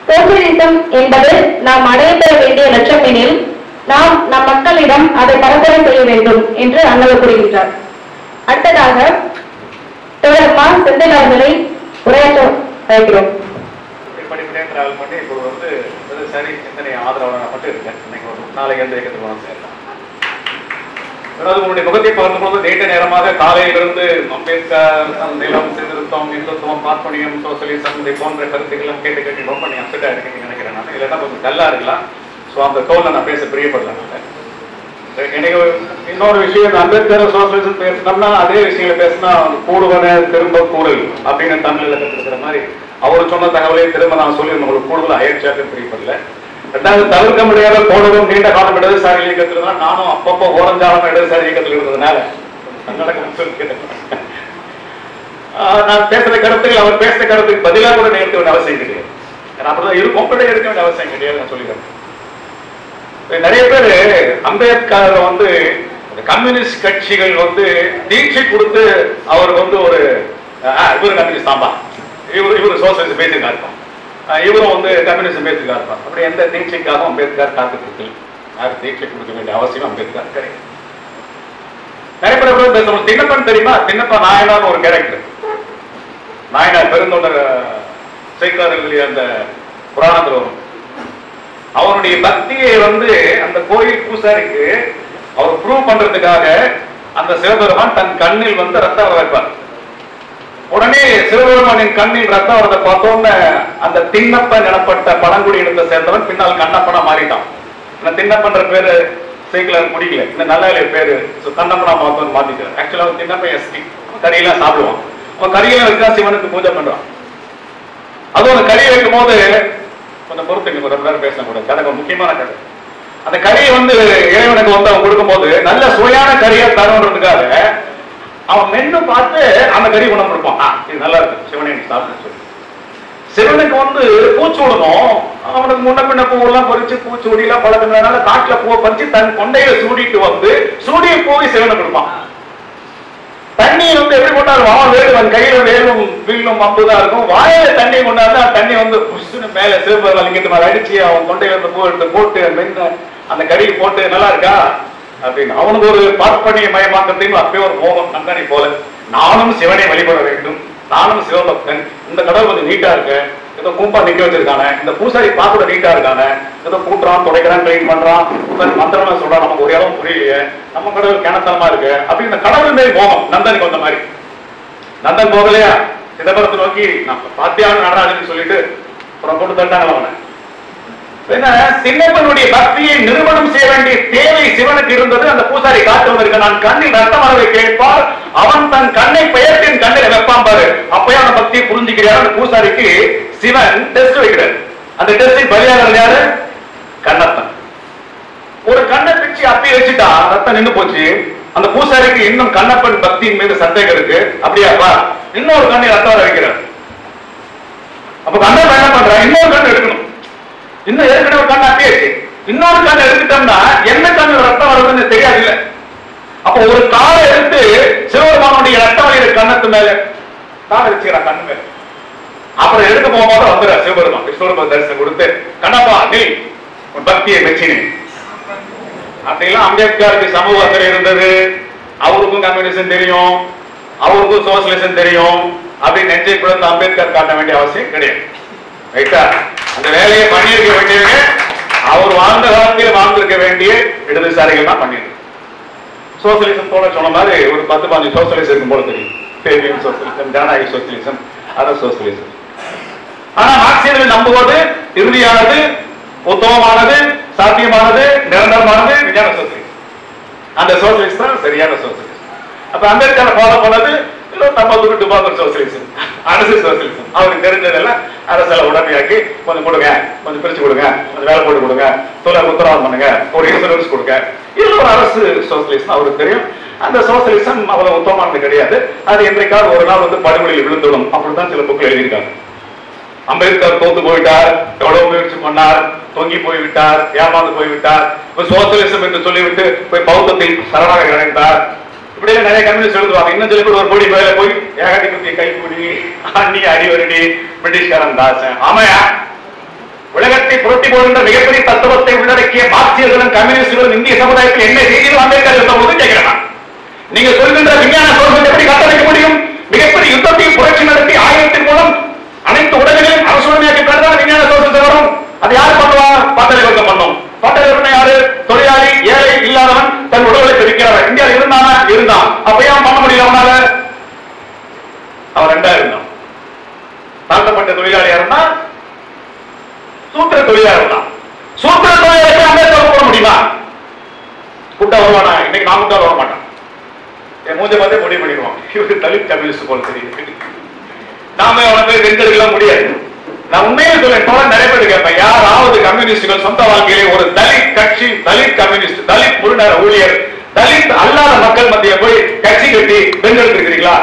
Socialism என்பது நாம் அடையப்பெற வேண்டிய லட்சம் எனில் நாம் நம் மக்களிடம் அதை பரப்புரை செய்ய வேண்டும் என்று அண்ணவர் கூறுகின்றார் அடுத்ததாக தோழர் மா செந்தில் அவர்களை உரையாற்ற அழைக்கிறோம் படிப்படியாக டிராவல் பண்ணி இப்போ வந்து சரி சிந்தனை ஆதரவாளராக மட்டும் இருக்கேன் இன்னைக்கு ஒரு நாளைக்கு எந்த இயக்கத்துக்கு போனோம் சேரலாம் அதாவது உங்களுடைய முகத்தை பார்க்கும்போது நீண்ட நேரமாக காலையிலிருந்து அம்பேத்கர் நிலம் சீர்திருத்தம் இந்துத்துவம் பார்ப்பனியம் சோசியலிசம் இதை போன்ற கருத்துக்கெல்லாம் கேட்டு கேட்டு ரொம்ப நீங்க அப்செட்டா இருக்கீங்கன்னு நினைக்கிறேன் நான் இல்லைன்னா கொஞ்சம் டல்லா இருக்கலாம் ஸோ அந்த டோல்ல நான் பேச பிரியப்படல நான் எனக்கு இன்னொரு விஷயம் இந்த அம்பேத்கர் சோசியலிசம் பேசினோம்னா அதே விஷயங்களை பேசினா கூடுவன திரும்ப கூறல் அப்படின்னு தமிழ்ல கற்றுக்கிற மாதிரி அவர் சொன்ன தகவலை திரும்ப நான் சொல்லி உங்களுக்கு கூடுதல் அயற்சியாக பிரியப்படல ரெண்டாவது தவிர்க்க முடியாத போனதும் நீண்ட காலம் இடதுசாரி இயக்கத்துல தான் நானும் அப்பப்போ ஓரஞ்சாலம் இடதுசாரி இயக்கத்தில் இருந்ததுனால நடக்கும் சொல்லிக்கிறேன் ஆஹ் நான் பேசுற கருத்துக்கள் அவர் பேசுற கருத்துக்கு பதிலாக கூட நேர்க்க வேண்டிய அவசியம் கிடையாது ஏன்னா அப்படிதான் இருக்கும் கூட இருக்க வேண்டிய அவசியம் கிடையாது நான் சொல்லிக்கிறேன் நிறைய பேர் அம்பேத்கர் வந்து இந்த கம்யூனிஸ்ட் கட்சிகள் வந்து தீட்சை கொடுத்து அவருக்கு வந்து ஒரு ஆஹ், இவரு கம்யூனிஸ்ட் தாம்பா இவரு இவரு சோசியலிஸ்ட் பேசியிருக்காரு இவரும் வந்து கம்யூனிஸ்ட் பேசியிருக்காரு அப்படி எந்த தீட்சைக்காகவும் அம்பேத்கர் காத்துட்டு இருக்கு யாரும் தீட்சை கொடுக்க வேண்டிய அவசியம் அம்பேத்கர் கிடையாது நிறைய பேர் கூட பேசணும் தின்னப்பன் தெரியுமா தின்னப்பன் நாயனார்னு ஒரு கேரக்டர் நாயனார் பெருந்தொண்டர் செய்கிறார்கள் அந்த புராணத்தில் வரும் அவருடைய பக்தியை வந்து அந்த கோயில் பூசாரிக்கு அவர் ப்ரூவ் பண்றதுக்காக அந்த சிவபெருமான் தன் கண்ணில் வந்து ரத்தம் வர வைப்பார் உடனே சிவபெருமானின் கண்ணில் ரத்தம் வரதை பார்த்தோன்னு அந்த திண்ணப்பன் எனப்பட்ட பழங்குடி இடத்தை சேர்ந்தவன் பின்னால் கண்ணப்பனா மாறிட்டான் இந்த திண்ணப்பன்ற பேரு சைக்கிளர் பிடிக்கல இந்த நல்ல வேலை பேரு So, கண்ணப்பனா மாத்தோன்னு மாத்திட்டார் ஆக்சுவலா அவன் திண்ணப்பன் எஸ்டி கறியெல்லாம் சாப்பிடுவான் அவன் கறியெல்லாம் வைக்கா சிவனுக்கு பூஜை பண்றான் அதுவும் அந்த கறி வைக்கும் போது கொஞ்சம் பொறுத்துங்க ஒரு நேரம் பேசலாம் கூட கதை கொஞ்சம் முக்கியமான கதை அந்த கறியை வந்து இறைவனுக்கு வந்து அவன் கொடுக்கும்போது நல்ல சுவையான கறியா தரணுன்றதுக்காக அவன் மென்னு பார்த்து அந்த கறி குணம் கொடுப்பான் ஆ, இது நல்லா இருக்கு சிவனை நீ சாப்பிட்டு சொல்லி சிவனுக்கு வந்து பூச்சி விடணும் அவனுக்கு முன்ன பின்ன பூவெல்லாம் பறிச்சு பூச்சி ஒடியெல்லாம் பழக்கணும்னால காட்டுல பூவை பறிச்சு தன் கொண்டையில சூடிட்டு வந்து சூடிய பூவை சிவனுக்கு கொடுப்பான் தண்ணி வந்து எப்படி கொண்டாலும் அவன் வேடுவன் கையில வேலும் வில்லும் அம்புதான் இருக்கும் வாயில தண்ணி கொண்டாந்து அந்த தண்ணி வந்து புஷ்னு மேல சிவபெருமான் லிங்கத்து மேல அடிச்சு அவன் கொண்டையில இருந்து பூ எடுத்து போட்டு மென்னு அந்த கறியை போட்டு நல்லா இருக்கா அப்படின்னு அவனுக்கு ஒரு பார்ப்பனிய மயமாக்கத்தையும் அப்பயே ஒரு மோகம் நந்தனி போல நானும் சிவனை வழிபட வேண்டும் நானும் சிவபக்தன் இந்த கடவுள் கொஞ்சம் நீட்டா இருக்கு ஏதோ கூம்பா நிக்க வச்சிருக்கானே இந்த பூசாரி பார்க்க நீட்டா இருக்கானே ஏதோ கூட்டுறான் துடைக்கிறான் ட்ரெயின் பண்றான் உட்கார்ந்து மந்திரமா சொல்றான் நமக்கு ஒரு இடம் புரியலையே நம்ம கடவுள் கிணத்தனமா இருக்கு அப்படி இந்த கடவுள் மேல் மோகம் நந்தனுக்கு வந்த மாதிரி நந்தன் போகலையா சிதம்பரத்தை நோக்கி நான் பாத்தியான நடராஜன் சொல்லிட்டு அப்புறம் போட்டு தட்டாங்க அவனை என்ன சின்னப்பனுடைய பக்தியை நிறுவனம் செய்ய வேண்டிய தேவை சிவனுக்கு இருந்தது அந்த பூசாரி காட்டுவதற்கு நான் கண்ணில் ரத்தம் வரவை கேட்பார் அவன் தன் கண்ணை பெயர்த்தின் கண்ணில் வைப்பான் பாரு அப்பயே அந்த பக்தியை புரிஞ்சுக்கிறார் அந்த பூசாரிக்கு சிவன் டெஸ்ட் வைக்கிறார் அந்த டெஸ்டில் பலியாளர் யாரு கண்ணப்பன் ஒரு கண்ணை பிச்சு அப்பி வச்சுட்டா ரத்தம் நின்னு போச்சு அந்த பூசாரிக்கு இன்னும் கண்ணப்பன் பக்தியின் மீது சந்தேகம் இருக்கு அப்படியாப்பா இன்னொரு கண்ணை ரத்தம் வர வைக்கிறார் அப்ப கண்ணப்பன் என்ன பண்றா இன்னொரு கண்ணு எடுக்கணும் இன்னும் ஏற்கனவே ஒரு கண்ணு அப்பியாச்சு இன்னொரு கண்ணு எடுத்துட்டோம்னா என்ன கண்ணு ரத்தம் வருதுன்னு தெரியாது இல்ல அப்ப ஒரு காலை எடுத்து சிவபெருமானுடைய ரத்தம் வரைகிற கண்ணத்து மேல காலை வச்சுக்கிறா கண்ணு மேல அப்புறம் எடுக்க போகும்போது வந்துடுற சிவபெருமான் விஸ்வரூப தரிசனம் கொடுத்து கண்ணப்பா நீ உன் பக்தியை மெச்சினேன் அப்படிலாம் அம்பேத்கருக்கு சமூக அக்கறை இருந்தது அவருக்கும் கம்யூனிசம் தெரியும் அவருக்கும் சோசியலிசம் தெரியும் அப்படின்னு நெஞ்சை பிறந்த அம்பேத்கர் காட்ட வேண்டிய அவசியம் கிடையாது ரைட்டா அந்த வேலையை பண்ணியிருக்க வேண்டியவங்க அவர் வாழ்ந்த காலத்தில் வாழ்ந்திருக்க வேண்டிய இடதுசாரிகள் தான் பண்ணிருக்கு சோசியலிசம் போல சொன்ன மாதிரி ஒரு பத்து பதினஞ்சு சோசியலிசம் இருக்கும் போல தெரியும் ஃபேபியன் சோசியலிசம் ஜனநாயக சோசியலிசம் அதர் சோசியலிசம் ஆனா மார்க்சியர்கள் நம்புவது இறுதியானது உத்தமமானது சாத்தியமானது நிரந்தரமானது விஞ்ஞான சோசியலிசம் அந்த சோசியலிஸ்ட் தான் சரியான சோசியலிஸ்ட் அப்ப அம்பேத்கர் ஃபாலோ பண்ணது இல்ல நம்ம ஒரு டிபார்ட்மெண்ட் சோசியலிசம் அரசு சோசியலிசம் அவருக்கு தெரிஞ்சதெல்லாம் அரசியல உடமையாக்கி கொஞ்சம் கொடுங்க கொஞ்சம் பிரிச்சு கொடுங்க கொஞ்சம் வேலை போட்டு கொடுங்க தொழில் உத்தரவாதம் பண்ணுங்க ஒரு இன்சூரன்ஸ் கொடுங்க இதுல ஒரு அரசு சோசியலிசம் அவருக்கு தெரியும் அந்த சோசியலிசம் அவ்வளவு உத்தமமானது கிடையாது அது என்றைக்காவது ஒரு நாள் வந்து படுகொலையில் விழுந்துடும் அப்படிதான் சில புக்கில் எழுதியிருக்காங்க அம்பேத்கர் தோத்து போயிட்டார் எவ்வளவு முயற்சி பண்ணார் தொங்கி போய்விட்டார் ஏமாந்து போய்விட்டார் இப்ப சோசியலிசம் என்று சொல்லிவிட்டு போய் பௌத்தத்தில் சரணாக அடைந்தார் இப்படியே நிறைய கம்யூனிஸ்ட் எழுதுவாங்க இன்னும் சொல்லி கூட ஒரு பொடி மேல போய் ஏகாதிபத்திய கைப்பிடி அண்ணி அடிவருடி பிரிட்டிஷ்காரன் தாசன் ஆமையா உலகத்தை புரட்டி போகின்ற மிகப்பெரிய தத்துவத்தை உள்ளடக்கிய மார்க்சியர்களும் கம்யூனிஸ்டுகளும் இந்திய சமுதாயத்தில் என்ன செய்திகள் அம்பேத்கர் இருந்தபோது கேட்கிறேன் நான். நீங்க சொல்கின்ற விஞ்ஞான சோதனை எப்படி கட்டமைக்க முடியும் மிகப்பெரிய யுத்தத்தையும் புரட்சி நடத்தி ஆயுதத்தின் மூலம் அனைத்து உடல்களையும் அரசுடைமையாக்கி பிறகு விஞ்ஞான சோதனை வரும் அது யார் பண்ணுவா பாட்டாளி வர்க்கம் பண்ணும் பாட்டாளி வர்க்கம் யாரு தொழிலாளி ஏழை இல்லாதவன் தன் உடல்களை பிரிக்கிறவன் இந்தியாவில் இருந்தானா இருந்தான் அப்ப ஏன் பண்ண முடியல அவனால அவன் ரெண்டா இருந்தான் தாழ்த்தப்பட்ட தொழிலாளியா இருந்தா சூத்திர தொழிலாளி இருந்தான் சூத்திர தொழிலாளி அம்பேத்கர் போட முடியுமா கூட்டா வருவானா இன்னைக்கு நான் கூட்டா வர மாட்டான் என் மூஞ்ச பார்த்தே முடிவு பண்ணிடுவான் இவருக்கு தலித் கம்யூனிஸ்ட் போல தெரியுது நாம அவனை போய் வென்றெடுக்கலாம் முடியாது நான் உண்மையிலே சொல்றேன் தோழர் நிறைய பேர் கேட்பேன் யாராவது கம்யூனிஸ்டுகள் சொந்த வாழ்க்கையிலே ஒரு தலித் கட்சி தலித் கம்யூனிஸ்ட் தலித் முழுநேர ஊழியர் தலித் அல்லாத மக்கள் மத்திய போய் கட்சி கட்டி வென்றெடுத்திருக்கிறீங்களா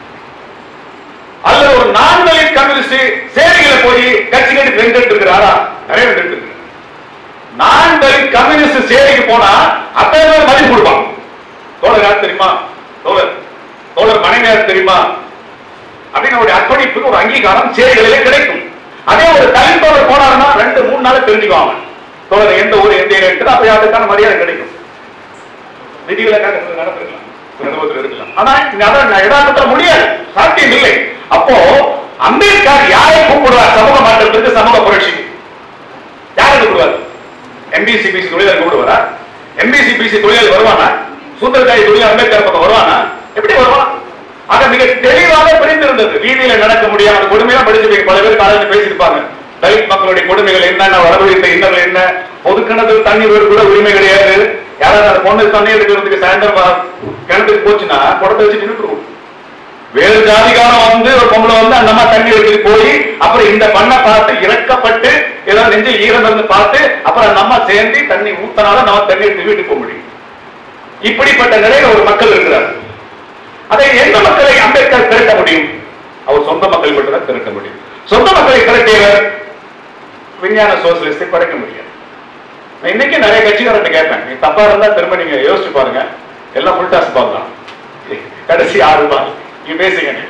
அல்லது ஒரு நான் தலித் கம்யூனிஸ்ட் சேவைகளை போய் கட்சி கட்டி வென்றெடுத்து இருக்கிறாரா நிறைய வென்றெடுத்து நான் தலித் கம்யூனிஸ்ட் சேவைக்கு போனா அத்தனை பேர் மதிப்பு கொடுப்பான் தோழர் யார் தெரியுமா தோழர் தோழர் மனைவி யார் தெரியுமா அப்படின்னு ஒரு அர்ப்பணிப்புக்கு ஒரு அங்கீகாரம் சேரிகளிலே கிடைக்கும் அதே ஒரு தலித்தோழர் போனாருன்னா ரெண்டு மூணு நாள் தெரிஞ்சுக்குவாங்க தோழர் எந்த ஊர் எந்த ஏரியா இருக்குது அப்ப அதுக்கான மரியாதை கிடைக்கும் விதிகளை நடந்திருக்கலாம் ஒரு அனுபவத்தில் இருக்கலாம் ஆனா இங்க அதான் யதார்த்தத்துல முடியாது சாத்தியம் இல்லை அப்போ அம்பேத்கர் யாரை கூப்பிடுவார் சமூக மாற்றத்திற்கு சமூக புரட்சி யாரை கூப்பிடுவார் எம்பிசி பிசி தொழிலாளர் கூப்பிடுவாரா எம்பிசி பிசி தொழிலாளர் வருவானா சூத்திரதாரி தொழிலாளர் அம்பேத்கர் பக்கம் வருவானா எப்படி வருவான் ஆக மிக தெளிவாக பிரிந்திருந்தது வீதியில நடக்க முடியாத கொடுமையெல்லாம் படிச்சிருப்பீங்க பல பேர் காலையில் பேசியிருப்பாங்க தலித் மக்களுடைய கொடுமைகள் என்னென்ன வரவழைத்த இன்னல் என்ன பொது கிணத்துல தண்ணீர் கூட உரிமை கிடையாது யாராவது அந்த பொண்ணு தண்ணீர் எடுக்கிறதுக்கு சாயந்தரம் வா- கிணத்துக்கு போச்சுன்னா குடத்தை வச்சு நின்றுட்டு வேறு ஜாதிகாரம் வந்து ஒரு பொம்பளை வந்து அந்த அம்மா தண்ணி எடுத்துட்டு போய் அப்புறம் இந்த பண்ணை பார்த்து இறக்கப்பட்டு ஏதோ நெஞ்சு ஈரம் இருந்து பார்த்து அப்புறம் அந்த அம்மா சேர்ந்து தண்ணி ஊத்தனால நம்ம தண்ணி எடுத்து வீட்டுக்கு போக முடியும் இப்படிப்பட்ட நிலையில ஒரு மக்கள் இருக்கிறார் அதை எந்த மக்களை அம்பேத்கர் திரட்ட முடியும் அவர் சொந்த மக்கள் மட்டும்தான் திரட்ட முடியும் சொந்த மக்களை திரட்டியவர் விஞ்ஞான சோசியலிஸ்டை படைக்க முடியாது நான் இன்னைக்கு நிறைய கட்சிக்காரர்கிட்ட கேட்பேன் நீ தப்பா இருந்தா திரும்ப நீங்க யோசிச்சு பாருங்க எல்லாம் ஃபுல் டாஸ் பார்க்கலாம் கடைசி ஆறு ரூபாய் நீங்க பேசுங்க நீங்க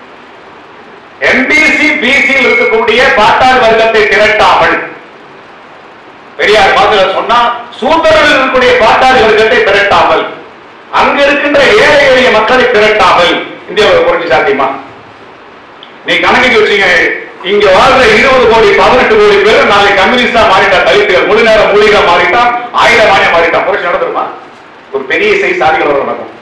எம்பிசி பிசியில் இருக்கக்கூடிய பாட்டாள் வர்க்கத்தை திரட்டாமல் பெரியார் மாதிரி சொன்னா சூத்திரர்கள் இருக்கக்கூடிய பாட்டாளி வர்க்கத்தை திரட்டாமல் அங்க இருக்கின்ற ஏழை எளிய மக்களை திரட்டாமல் இந்தியாவில் புரட்சி சாத்தியமா நீ கணக்கு வச்சீங்க இங்க வாழ்ற இருபது கோடி பதினெட்டு கோடி பேர் நாளை கம்யூனிஸ்டா மாறிட்டா தலித்துகள் முழு நேரம் மூலிகா மாறிட்டா ஆயுதமானிய மாறிட்டா புரட்சி நடந்துருமா ஒரு பெரிய இசை சாதிகள் வர நடக்கும்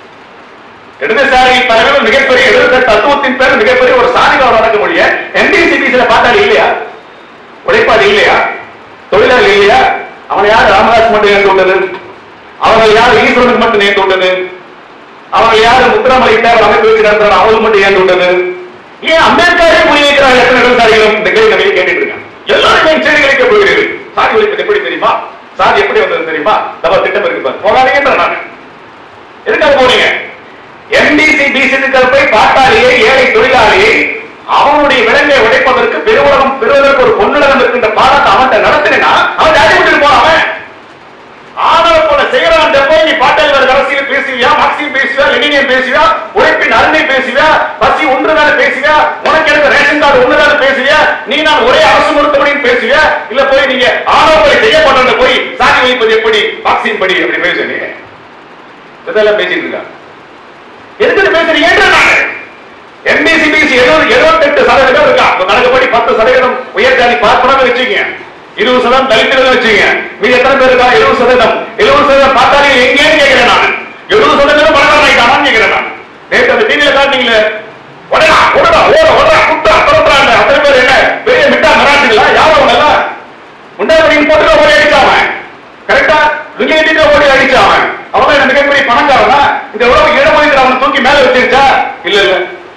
இடதுசாரி தலைவர் மிகப்பெரிய இடதுசாரி தத்துவத்தின் பேர் மிகப்பெரிய ஒரு சாதிகள் நடக்க முடிய என்டிசிபிசில பார்த்தாலும் இல்லையா உழைப்பாளி இல்லையா தொழிலாளி இல்லையா அவனை யார் ராமதாஸ் மட்டும் ஏன் விட்டது அவர்கள் யார் ஈஸ்வரனுக்கு மட்டும் ஏன் விட்டது அவர்கள் யார் முத்திராமலை தேவர் அமைப்பு வச்சு நடத்துறாங்க அவங்களுக்கு மட்டும் ஏன் விட்டது ஏன் அம்பேத்கரே புரிய வைக்கிறார் எத்தனை இடதுசாரிகளும் இந்த கேள்வி நிறைய கேட்டுட்டு இருக்காங்க எல்லாருமே செய்தி அளிக்க போகிறீர்கள் சாதி ஒழிப்பது எப்படி தெரியுமா சாதி எப்படி வந்தது தெரியுமா நம்ம திட்டம் இருக்கு பாரு. போகாதீங்கன்ற நான் எதுக்காக போறீங்க எம்பிசி பிசி போய் பாட்டாளியை ஏழை தொழிலாளியை அவனுடைய விலங்கை உடைப்பதற்கு பெருவுலகம் பெறுவதற்கு ஒரு பொன்னுலகம் இருக்கின்ற பாடத்தை அவன்கிட்ட நடத்தினா அவன் ஜாதி விட்டுட்டு போறான் அவன் ஆதரவு போல செய்யறான் போய் நீ பாட்டாளி வர்க்க அரசியல் பேசுவியா மார்க்சியம் பேசுவியா லெனினியம் பேசுவியா உழைப்பின் அருமை பேசுவியா பசி ஒன்றுதான பேசுவியா உனக்கு எனக்கு ரேஷன் கார்டு ஒன்றுதான பேசுவியா நீ நான் ஒரே அரசு மருத்துவமனைன்னு பேசுவியா இல்ல போய் நீங்க ஆணவங்களை செய்யப்பட்ட போய் சாதி வைப்பது எப்படி மார்க்சியம் படி அப்படி பேசுவீங்க இதெல்லாம் பேசிட்டு இருக்காங்க எதுக்கு பேசுறீங்க நாங்க எம்பிசி பிசி எழுபது எழுபத்தெட்டு சதவீதம் இருக்கா இப்ப கணக்குப்படி பத்து சதவீதம் உயர் ஜாதி பார்ப்பனங்க வச்சுக்கீங்க இருபது சதவீதம் தலித்துகள் வச்சுங்க மீதி எத்தனை பேர் இருக்கா எழுபது சதவீதம் எழுபது சதவீதம் பார்த்தாலே எங்கேன்னு கேட்கிறேன் நான் எழுபது சதவீதம் பணக்காரன் ஆயிட்டானான்னு கேட்கிறேன் நான் நேற்று அந்த டிவியில காட்டினீங்களே உடனே உடனே ஓட ஓட குத்தா பரப்புறாங்க அத்தனை பேர் என்ன பெரிய மிட்டா மராட்டிங்களா யாரும் அவங்க எல்லாம் முன்னாடி போட்டு ஓடி அடிச்சாவன் கரெக்டா ரிலேட்டிவ் ஓடி அடிச்சாவன் அவன் என்ன மிகப்பெரிய பணக்காரனா இந்த உலகம் இடமொழிகள் அவனை தூக்கி மேல வச்சிருச்சா இல்ல இல்ல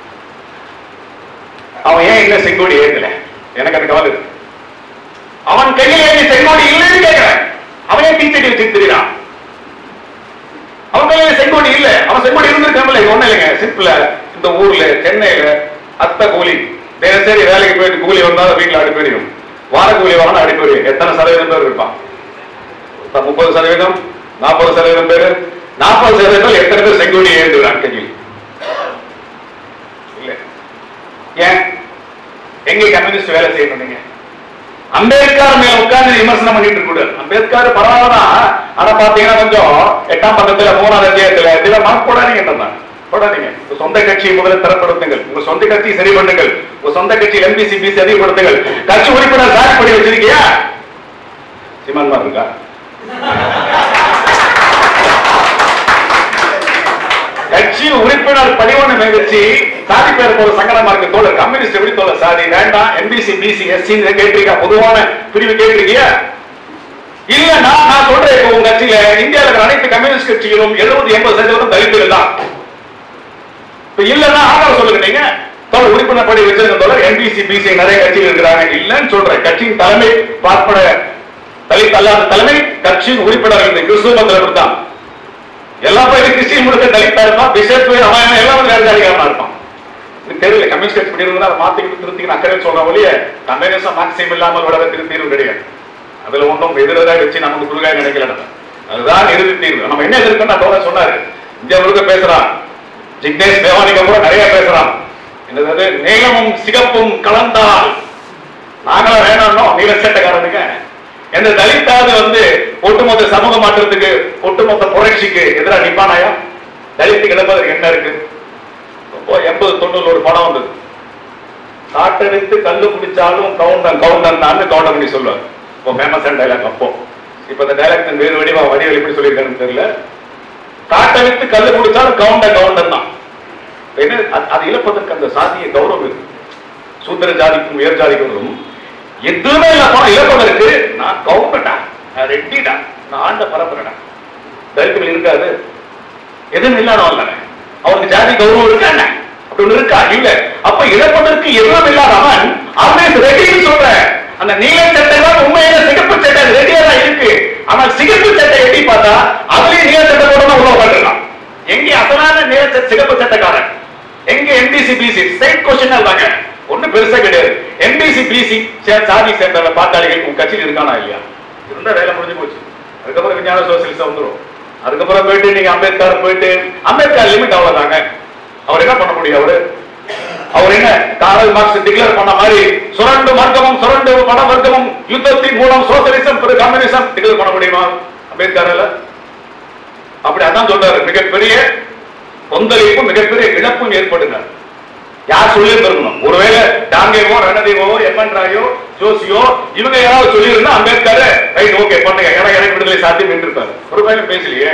அவன் ஏன் இன்னும் செங்கோடி ஏத்தல எனக்கு அது கவலை இருக்கு. அவன் கையில ஏன் செங்கோடி இல்லைன்னு கேட்கிறேன் அவன் ஏன் டீச்சர் வச்சு திரிறான் அவன் கையில செங்கோடி இல்ல அவன் செங்கோடி இருந்திருக்காமல இது ஒண்ணு இல்லைங்க சிம்பிள இந்த ஊர்ல சென்னையில அத்தை கூலி தினசரி வேலைக்கு போயிட்டு கூலி வந்தாலும் வீட்டுல அடி போயிடும் வார கூலி வாங்கினா அடி போயிடும் எத்தனை சதவீதம் பேர் இருப்பான் இப்ப முப்பது சதவீதம் நாற்பது சதவீதம் பேரு நாற்பது சதவீதம் எத்தனை பேர் செங்கோடி ஏந்துறான் கையில் இல்ல ஏன் எங்க கம்யூனிஸ்ட் வேலை செய்யணும் நீங்க அம்பேத்கர் மேல உட்கார்ந்து விமர்சனம் பண்ணிட்டு இருக்க கூடாது அம்பேத்கர் பரவாயில்லதான் ஆனா பாத்தீங்கன்னா கொஞ்சம் எட்டாம் பக்கத்துல மூணாவது அத்தியாயத்துல இதுல மார்க் போடாதீங்க போடாதீங்க உங்க சொந்த கட்சியை முதல்ல தரப்படுத்துங்கள் உங்க சொந்த கட்சியை சரி பண்ணுங்கள் உங்க சொந்த கட்சியில் எம்பிசி பிசி அதிகப்படுத்துங்கள் கட்சி உறுப்பினர் சாரி படி வச்சிருக்கியா சிமான் மாதிரி இருக்கா கட்சி உறுப்பினர் பதிவொன்று வச்சு சாதி பேர் போற சங்கடமா இருக்கு தோழர் கம்யூனிஸ்ட் எப்படி தோழர் சாதி வேண்டாம் என்பிசி பிசி எஸ்சி கேட்டிருக்கா பொதுவான பிரிவு கேட்டிருக்கியா இல்ல நான் நான் சொல்றேன் இப்போ உங்க கட்சியில இந்தியாவில் இருக்கிற அனைத்து கம்யூனிஸ்ட் கட்சிகளும் எழுபது எண்பது சதவீதம் தலித்துகள் தான் இப்ப இல்லன்னா ஆதாரம் சொல்லுங்க நீங்க தோழர் உறுப்பினர் படி வச்சிருக்க தோழர் என்பிசி பிசி நிறைய கட்சிகள் இருக்கிறாங்க இல்லன்னு சொல்றேன் கட்சியின் தலைமை பார்ப்பன தலித் அல்லாத தலைமை கட்சியின் உறுப்பினர்கள் இந்த கிறிஸ்துவ மதத்தில் தான் எல்லா பேரும் கிறிஸ்டின் முழுக்க தலித்தா இருப்பான் பிஷப் அவன் எல்லாம் வேற ஜாதிகாரனா இருப்பான் இது தெரியல கம்யூனிஸ்ட் கட்சி இப்படி இருந்தா அதை மாத்திக்கிட்டு திருத்திக்கிட்டு அக்கறை சொல்ற வழிய கம்யூனிசம் மார்க்சியம் இல்லாமல் உலகத்துக்கு தீர்வு கிடையாது அதுல ஒன்றும் எதிரெதிராக வச்சு நமக்கு குழுகாக நினைக்கல நம்ம. அதுதான் இறுதி தீர்வு நம்ம என்ன எதிர்க்கணும் தோழ சொன்னாரு இந்தியா முழுக்க பேசுறான் ஜிக்னேஷ் தேவானிகம் கூட நிறைய பேசுறான் என்னது நீளமும் சிகப்பும் கலந்தால் நாங்களும் வேணாம் நீல சட்டக்காரனுங்க எந்த தலித்தாவது வந்து ஒட்டுமொத்த சமூக மாற்றத்துக்கு ஒட்டுமொத்த புரட்சிக்கு எதிராக நிப்பானாயா தலித்து கிடப்பதற்கு என்ன இருக்கு இப்போ எண்பது தொண்ணூறு ஒரு படம் வந்தது காட்டெடுத்து கல்லு குடிச்சாலும் கவுண்டன் கவுண்டன் தான் கவுண்டன் பண்ணி சொல்லுவார் இப்போ ஃபேமஸ் டைலாக் அப்போ இப்போ இந்த டைலாக் வேறு வடிவா வடிவல் எப்படி சொல்லியிருக்காருன்னு தெரியல காட்டெடுத்து கல்லு குடிச்சாலும் கவுண்டன் கவுண்டன் தான் என்ன அது- அது இழப்பதற்கு அந்த சாதிய கௌரவம் இருக்கு சூத்திர ஜாதிக்கும் உயர் ஜாதிக்கும் எதுவுமே இல்ல போனா இழப்பதற்கு நான் கவுண்டடா நான் ரெட்டிடா நான் ஆண்ட பரப்புறடா தலித்துகள் இருக்காது எதுவும் இல்லாதவன் தானே அவனுக்கு ஜாதி கௌரவம் இருக்கா என்ன அப்படி ஒண்ணு இருக்கா இல்ல அப்ப இழப்பதற்கு எதுவும் இல்லாதவன் அவனே ரெட்டின்னு சொல்ற அந்த நீல சட்டை தான் உண்மையில சிகப்பு சட்டை அது ரெடியா தான் இருக்கு ஆனால் சிகப்பு சட்டை எட்டி பார்த்தா அதுலயும் நீல சட்டை போட உள்ள உட்காந்துருக்கான் எங்க அசலான நீல சட்டை சிகப்பு சட்டைக்காரன் எங்க எம்பிசி பிசி ஸ்டேட் கொஸ்டின் தாங்க ஒண்ணு பெருசா கிடையாது எம்பிசி பிசி சாதி சேர்ந்த பாட்டாளிகள் உங்க கட்சியில் இருக்கானா இல்லையா இருந்தா வேலை முடிஞ்சு போச்சு அதுக்கப்புறம் விஞ்ஞான சோசியலிசம் வந்துரும் அதுக்கப்புறம் போயிட்டு நீங்க அம்பேத்கர் போயிட்டு அம்பேத்கர் லிமிட் அவ்வளவுதாங்க அவர் என்ன பண்ண முடியும் அவரு அவர் என்ன காரல் மார்க்ஸ் டிக்ளேர் பண்ண மாதிரி சுரண்டு வர்க்கமும் சுரண்டு பண வர்க்கமும் யுத்தத்தின் மூலம் சோசியலிசம் பிறகு கம்யூனிசம் டிக்ளேர் பண்ண முடியுமா அம்பேத்கரால அப்படி அதான் சொல்றாரு மிகப்பெரிய கொந்தளிப்பும் மிகப்பெரிய இழப்பும் ஏற்படுங்க யார் சொல்லி இருக்கணும் ஒருவேளை டாங்கேவோ ரணதேவோ எம்என் ராயோ ஜோசியோ இவங்க யாராவது சொல்லியிருந்தா அம்பேத்கர் ரைட் ஓகே பண்ணுங்க ஏன்னா எனக்கு விடுதலை சாத்தியம் இருப்பாரு ஒரு பையன் பேசலையே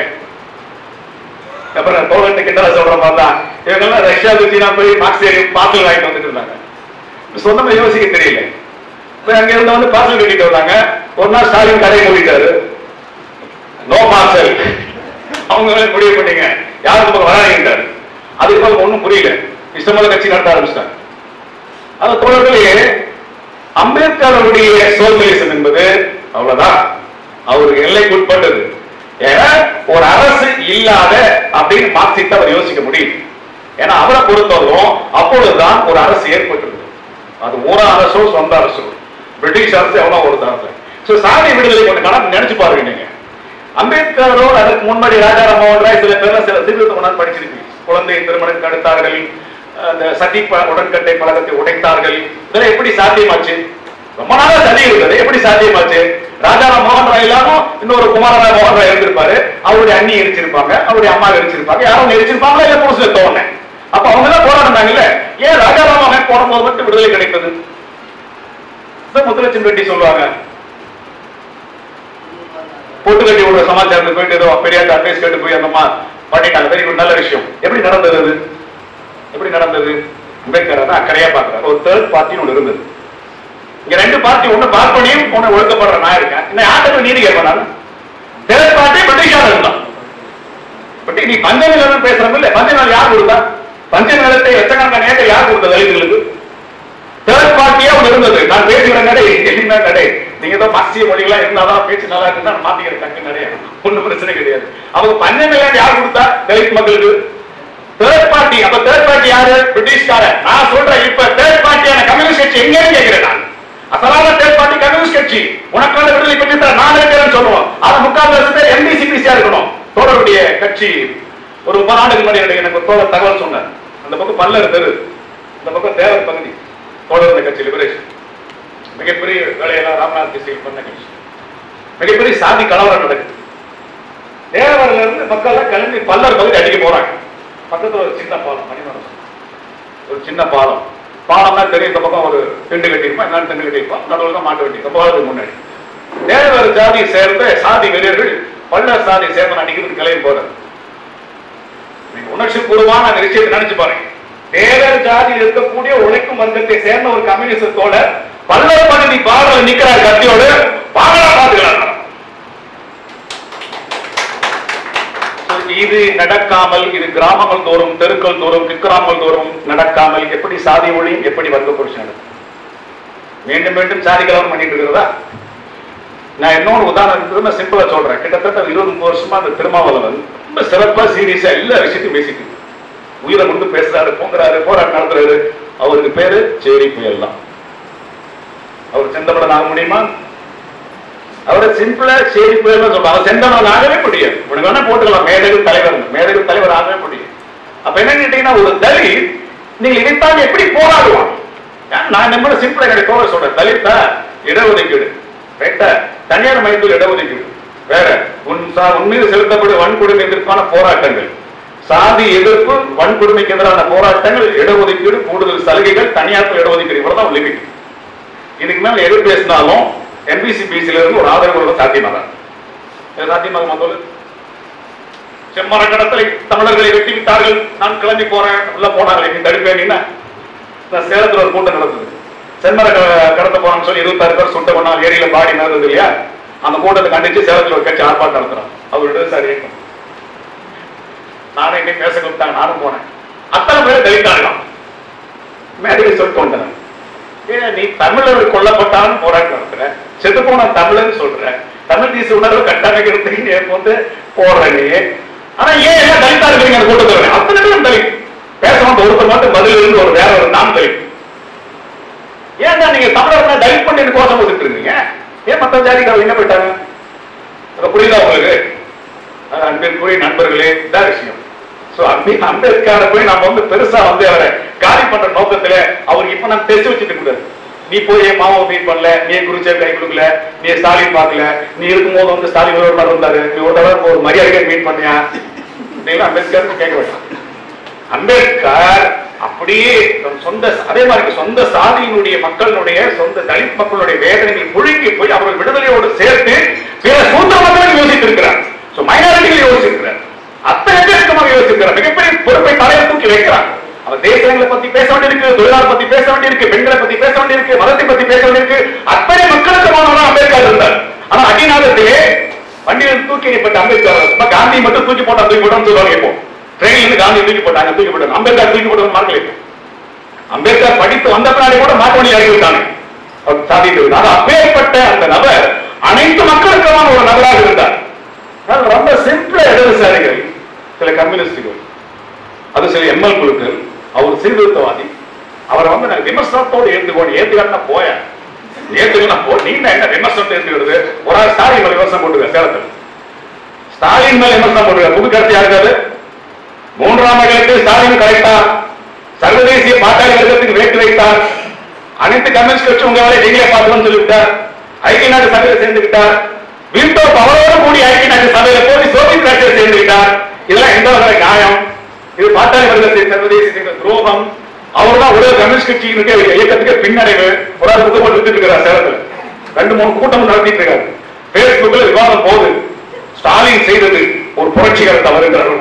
அப்புறம் தோழன் கிண்டலா சொல்ற மாதிரி தான் இவங்க எல்லாம் ரஷ்யா சீனா போய் மார்க்சியம் பார்சல் வாங்கிட்டு வந்துட்டு இருந்தாங்க சொந்தமா யோசிக்க தெரியல இப்ப அங்க இருந்து வந்து பார்சல் கட்டிட்டு வந்தாங்க ஒரு நாள் ஸ்டாலின் கடையை மூடிட்டாரு நோ பார்சல் அவங்க வேலை முடிவு பண்ணீங்க யாருக்கு பக்கம் வராதுன்றாரு அதுக்கு மேல ஒண்ணும் புரியல இஷ்டமான கட்சி நடத்த ஆரம்பிச்சிட்டாங்க அந்த தோழர்களே அம்பேத்கர் அவருடைய சோசியலிசம் என்பது அவ்வளவுதான் அவருக்கு எல்லைக்கு உட்பட்டது ஏன்னா ஒரு அரசு இல்லாத அப்படின்னு மார்க்சிஸ்ட் அவர் யோசிக்க முடியும் ஏன்னா அவரை பொறுத்தவரைக்கும் அப்பொழுதுதான் ஒரு அரசு ஏற்பட்டிருந்தது அது ஊரா அரசோ சொந்த அரசோ பிரிட்டிஷ் அரசு எவ்வளவு ஒரு தரத்துல சோ சாதி விடுதலை கொஞ்சம் கணக்கு நினைச்சு பாருங்க நீங்க அம்பேத்கரோ அதற்கு முன்னாடி ராஜா ராமமோகன் ராய் சில பேர்லாம் சில சீர்திருத்த கொண்டாந்து படிச்சிருக்கு குழந்தை திருமணம் தடுத்தார்கள் அந்த சதி ப- உடன்கட்டை பழக்கத்தை உடைத்தார்கள் இதெல்லாம் எப்படி சாத்தியமாச்சு ரொம்ப நாளா சதி இருக்குது எப்படி சாத்தியமாச்சு ராஜாராம் மோகன் ராய் இல்லாம இன்னொரு குமாரராய் மோகன் ராய் இருந்திருப்பாரு அவருடைய அண்ணி எரிச்சிருப்பாங்க அவருடைய அம்மா எரிச்சிருப்பாங்க யாரும் எரிச்சிருப்பாங்களா இல்ல புதுசுல தோண அப்ப அவங்க எல்லாம் போராடினாங்கல்ல ஏன் ராஜாராம் மோகன் போடும்போது மட்டும் விடுதலை கிடைத்தது இதான் முத்துலட்சுமி ரெட்டி சொல்லுவாங்க பொட்டு கட்டி விடுற சமாச்சாரத்துக்கு போயிட்டு ஏதோ பெரியார் அட்வைஸ் கேட்டு போய் அந்த அம்மா பண்ணிட்டாங்க வெரி குட் நல்ல விஷயம் எப்படி நடந்தது அது எப்படி நடந்தது அம்பேத்கர் தான் அக்கறையா பாக்குறாரு ஒரு தேர்ட் பார்ட்டின்னு ஒண்ணு இருந்தது இங்க ரெண்டு பார்ட்டி ஒண்ணு பார்ப்பனியும் ஒண்ணு ஒழுக்கப்படுற நான் இருக்கேன் இந்த யார்கிட்ட நீதி கேட்பாங்க தேர்ட் பார்ட்டி பிரிட்டிஷார் இருந்தான் பட் நீ பஞ்ச நிலம் பேசுறோம் இல்ல பஞ்ச நிலம் யார் கொடுத்தா பஞ்ச நிலத்தை லட்சக்கணக்கான ஏக்கர் யார் கொடுத்தது தலித்துகளுக்கு தேர்ட் பார்ட்டியா ஒண்ணு இருந்தது நான் பேசுகிற நடை என்ன நடை நீங்க ஏதோ மத்திய மொழிகளா இருந்தாதான் பேச்சு நல்லா இருந்தா நான் மாத்திக்கிற டக்கு நடைய ஒண்ணும் பிரச்சனை கிடையாது அவங்க பஞ்ச நிலம் யார் கொடுத்தா தலித் மக்களுக்கு தேர்ட் பார்ட்டி அப்ப தேர்ட் பார்ட்டி யாரு பிரிட்டிஷ்காரன் நான் சொல்றேன் இப்ப தேர்ட் பார்ட்டியான கம்யூனிஸ்ட் கட்சி எங்கன்னு கேட்கிறேன் நான் அசலான தேர்ட் பார்ட்டி கம்யூனிஸ்ட் கட்சி உனக்கான விடுதலை பெற்று தர நான் இருக்கிறேன்னு சொல்லுவோம் அது முக்கால் லட்சம் பேர் எம்டிசிபிசியா இருக்கணும் தோழருடைய கட்சி ஒரு முப்பது ஆண்டுக்கு முன்னாடி எனக்கு- எனக்கு ஒரு தோழர் தகவல் சொன்னார் அந்த பக்கம் பல்லர் தெரு இந்த பக்கம் தேவர் பகுதி தோழருடைய கட்சி லிபரேஷன் மிகப்பெரிய வேலையெல்லாம் ராமநாத் திசையில் பண்ண கட்சி மிகப்பெரிய சாதி கலவரம் நடக்குது தேவரில் இருந்து மக்கள் எல்லாம் கிளம்பி பல்லர் பகுதி அடிக்க போறாங்க பக்கத்துல ஒரு சின்ன பாலம் மணிமரம் ஒரு சின்ன பாலம் பாலம்னா தெரியும் இந்த பக்கம் ஒரு திண்டு கட்டியிருப்போம் என்னன்னு திண்டு கட்டியிருப்போம் நடுவில் தான் மாட்டு வண்டி ரொம்ப காலத்துக்கு முன்னாடி தேவர் ஜாதியை சேர்ந்த சாதி வெறியர்கள் பல்லர் சாதி சேர்ந்த அடிக்கிறது கிளம்பி போறது நீங்க உணர்ச்சி பூர்வமான அந்த விஷயத்தை நினைச்சு பாருங்க தேவர் ஜாதியில் இருக்கக்கூடிய உழைக்கும் வர்க்கத்தை சேர்ந்த ஒரு கம்யூனிஸ்டத்தோட பல்லர் பகுதி பாடல நிக்கிறார் கத்தியோடு பாடலா பாத்துக்கலாம் இது நடக்காமல் இது கிராமங்கள் தோறும் தெருக்கள் தோறும் கிராமங்கள் தோறும் நடக்காமல் எப்படி சாதி ஒழியும் எப்படி வர்க்க புருஷன் நடக்கும் மீண்டும் மீண்டும் சாதி கலவரம் பண்ணிட்டு இருக்கிறதா நான் இன்னொரு உதாரணம் திரும்ப சிம்பிளா சொல்றேன் கிட்டத்தட்ட இருபது முப்பது வருஷமா அந்த திருமாவளவன் ரொம்ப சிறப்பா சீரியஸா எல்லா விஷயத்தையும் பேசிட்டு இருக்காரு. உயிரை கொண்டு பேசுறாரு போங்கிறாரு போராட்டம் நடத்துறாரு அவருக்கு பேரு சேரி புயல் தான் அவர் செந்தமடன் ஆக முடியுமா அவரை சிம்பிளா சேரி புயல் தான் சொல்றாங்க அவர் செந்தமடன் ஆகவே முடியாது உனக்கு வேணா போட்டுக்கலாம் மேதகு தலைவர் மேதகு தலைவர் ஆகவே முடியும் அப்ப என்ன கேட்டீங்கன்னா ஒரு தலித் நீங்க இதைத்தான் எப்படி போராடுவான் ஏன் நான் நம்ம சிம்பிளா என்னுடைய தோழர் சொல்றேன் தலித்தா இடஒதுக்கீடு ரைட்டா தனியார் மையத்தில் இடஒதுக்கீடு வேற உன் சா- உன் மீது செலுத்தப்படும் வன்கொடுமை எதிர்ப்பான போராட்டங்கள் சாதி எதிர்ப்பு வன்கொடுமைக்கு எதிரான போராட்டங்கள் இடஒதுக்கீடு கூடுதல் சலுகைகள் தனியார் இடஒதுக்கீடு இவ்வளவுதான் லிமிட் இதுக்கு மேல எது பேசினாலும் என்பிசி பிசில இருந்து ஒரு ஆதரவு சாத்தியமாக சாத்தியமாக சொல்லு செம்மர கடத்தலை தமிழர்களை வெட்டி விட்டார்கள் நான் கிளம்பி போறேன் உள்ள போனார்கள் நீ தடுப்பேன் என்ன நான் சேலத்துல ஒரு கூட்டம் நடந்தது செம்மர க- கடத்த போறான்னு சொல்லி இருபத்தாறு பேர் சுட்ட பண்ணால் ஏரியில பாடி நடந்தது இல்லையா அந்த கூட்டத்தை கண்டிச்சு சேலத்துல ஒரு கட்சி ஆர்ப்பாட்டம் நடத்துறோம் அவரோட சார் இயக்கம் நானே இன்னைக்கு பேச கூப்பிட்டாங்க நானும் போனேன் அத்தனை பேர் தலித்தாங்களாம் மேடையில் சொல்லிட்டு வந்தேன் ஏன் நீ தமிழர் கொல்லப்பட்டாலும் போராட்டம் நடத்துற செத்து போன தமிழன் சொல்ற தமிழ் தேசிய உணர்வு கட்டமைக்கிறதுக்கு நீ வந்து போடுற நீ ஆனா ஏன் எல்லாம் தலித்தா இருக்கிறீங்க அந்த கூட்டத்தில் அத்தனை பேரும் தலித் பேச வந்த ஒருத்தர் மட்டும் பதில் இருந்து ஒரு வேற ஒரு நான் தலித் ஏன் நீங்க தமிழர்களை தலித் பண்ணி கோஷம் போட்டுட்டு இருக்கீங்க ஏன் மத்த ஜாதிக்காரங்க என்ன போயிட்டாங்க அது புரியுதா உங்களுக்கு அது அன்பிற்குரிய நண்பர்களே இதான் விஷயம் சோ அம்பி அம்பேத்கரை போய் நம்ம வந்து பெருசா வந்து அவரை காலி பண்ற நோக்கத்துல அவர் இப்ப நம்ம தெரிஞ்சு வச்சுட்டு கூடாது நீ போய் என் மாமாவை மீட் பண்ணல நீ குறிச்ச கை கொடுக்கல நீ ஸ்டாலின் பார்க்கல நீ இருக்கும்போது வந்து ஸ்டாலின் ஒரு மாதிரி இருந்தாரு நீ ஒரு தடவை ஒரு மரியாதை மீட் பண்ணியா நீங்க அம்பேத்கர் கேட்க வேண்டாம் அம்பேத்கர் அப்படியே தன் சொந்த அதே மாதிரி சொந்த சாதியினுடைய மக்களுடைய சொந்த தலித் மக்களுடைய வேதனைகளை புழுங்கி போய் அவர்கள் விடுதலையோடு சேர்த்து பிற சூத்திர மக்களும் யோசித்திருக்கிறார் சோ மைனாரிட்டிகள் யோசிச்சிருக்கிறார் அத்தனை எக்கச்சக்கமாக யோசிக்கிறார் மிகப்பெரிய பொறுப்பை தலையை தூக்கி வைக்கிறார் அவர் தேசங்களை பத்தி பேச வேண்டியிருக்கு தொழிலாளர் பத்தி பேச வேண்டியிருக்கு பெண்களை பத்தி பேச வேண்டியிருக்கு மதத்தை பத்தி பேச வேண்டியிருக்கு அத்தனை மக்களுக்கு மாணவனா அம்பேத்கர் இருந்தார் ஆனா அடிநாதத்திலே வண்டியில் தூக்கி எறியப்பட்ட அம்பேத்கர் சும்மா காந்தி மட்டும் தூக்கி போட்டா தூக்கி போட்டோம்னு சொல்லுவாங்க இப்போ ட்ரெயின்ல இருந்து காந்தி தூக்கி போட்டாங்க தூக்கி போட்டாங்க அம்பேத்கர் தூக்கி போட்டவங்க மார்க்கல இப்போ அம்பேத்கர் படித்து வந்த பின்னாடி கூட மாற்ற வழி ஆகி விட்டாங்க அவர் சாதித்து விட்டார் அப்பேற்பட்ட அந்த நபர் அனைத்து மக்களுக்குமான ஒரு நபராக இருந்தார் அது ரொம்ப சிம்பிளா இடதுசாரிகள் சில கம்யூனிஸ்டுகள் அது சில எம்எல் குழுக்கள் அவர் சீர்திருத்தவாதி அவரை வந்து நான் விமர்சனத்தோடு ஏற்றுக்கோணும் ஏற்றுக்காட்டினா போய ஏற்றுக்கணும் போ நீ என்ன விமர்சனத்தை ஏற்றுக்கிறது ஒரு ஆள் ஸ்டாலின் மேல விமர்சனம் போட்டுக்க சேலத்தில் ஸ்டாலின் மேல விமர்சனம் போட்டுக்க புது கருத்து யாருக்காது மூன்றாம் இடத்தில் ஸ்டாலின் கரெக்டார் சர்வதேசிய பாட்டாளி வர்க்கத்துக்கு வேட்டு வைத்தார் அனைத்து கம்யூனிஸ்ட் கட்சி உங்க வேலை நீங்களே பார்த்துன்னு சொல்லிவிட்டார் ஐக்கிய நாடு சபையில சேர்ந்துவிட்டார் வீட்டோ பவரோடு கூடிய ஐக்கிய நாடு சபையில போய் சோவியத் கட்சியில் சேர்ந்துவிட்டார் இதெல்லாம் எந்த வகை நியாயம் இது பாட்டாளி வர்க்கத்தை சர்வதேச துரோகம் அவர் தான் உலக கம்யூனிஸ்ட் கட்சியினுடைய இயக்கத்துக்கு பின்னடைவு ஒரு ஆள் புத்தகம் வித்துட்டு இருக்கிறார் சேலத்துல ரெண்டு மூணு கூட்டம் நடத்திட்டு இருக்காரு பேஸ்புக்ல விவாதம் போகுது ஸ்டாலின் செய்தது ஒரு புரட்சிகர தவறுங்கிறார்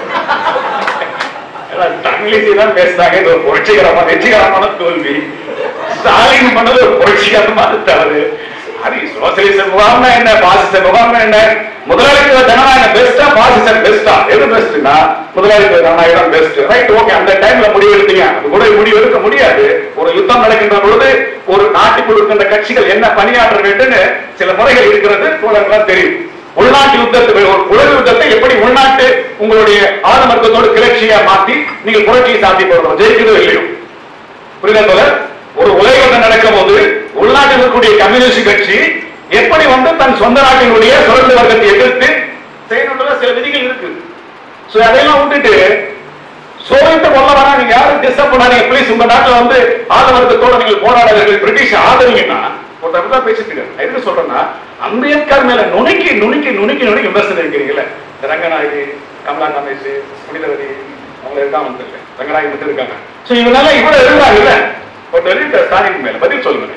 எல்லாம் தமிழிசை தான் பேசுறாங்க இது ஒரு புரட்சிகரமான வெற்றிகரமான தோல்வி ஸ்டாலின் பண்ணது ஒரு புரட்சிகரமான தவறு அது சோசியலிச முகாம்னா என்ன பாசிச முகாம்னா என்ன முதலாளித்துவ ஜனநாயகம் பெஸ்டா பாசிசம் பெஸ்டா எது பெஸ்ட்னா முதலாளித்துவ ஜனநாயகம் பெஸ்ட் ரைட் ஓகே அந்த டைம்ல முடிவு எடுத்தீங்க அது கூட முடிவு எடுக்க முடியாது ஒரு யுத்தம் நடக்கின்ற பொழுது ஒரு நாட்டுக்குள் இருக்கின்ற கட்சிகள் என்ன பணியாற்ற வேண்டும்னு சில முறைகள் இருக்கிறது தோழர்களா தெரியும் உள்நாட்டு யுத்தத்தை ஒரு உலக யுத்தத்தை எப்படி உள்நாட்டு உங்களுடைய ஆதமர்க்கத்தோடு கிளர்ச்சியா மாத்தி நீங்கள் புரட்சியை சாத்தி போடுறோம் ஜெயிக்கிறதோ இல்லையோ புரியுதா தோழர் ஒரு உலக யுத்தம் நடக்கும் போது உள்நாட்டில் இருக்கக்கூடிய கம்யூனிஸ்ட் கட்சி எப்படி வந்து தன் சொந்த நாட்டினுடைய சுரண்டு வர்க்கத்தை எதிர்த்து செய்யணுன்ற சில விதிகள் இருக்கு சோ அதையெல்லாம் விட்டுட்டு சோவியத்தை கொல்ல வேணா நீங்க யாரும் டிஸ்டர்ப் பண்ணாதீங்க ப்ளீஸ் உங்க நாட்டுல வந்து ஆதவர்க்கத்தோட நீங்கள் போராடாதீர்கள் பிரிட்டிஷ் ஆதரிங்கன்னா ஒருத்தர் தான் பேசிட்டு இருக்காரு நான் எதுக்கு சொல்றேன்னா அம்பேத்கர் மேல நுணுக்கி நுணுக்கி நுணுக்கி நுணுக்கி விமர்சனம் இருக்கிறீங்கல்ல இந்த ரங்கநாயகி கமலா கணேஷ் புனிதவதி அவங்க இருக்காங்க வந்துருக்க ரங்கநாயகி மட்டும் இருக்காங்க சோ இவங்கெல்லாம் இவ்வளவு இருந்தாங்கல்ல ஒருத்தர் எழுதிட்டார் ஸ்டாலின் மேல பதில் சொல்லுங்க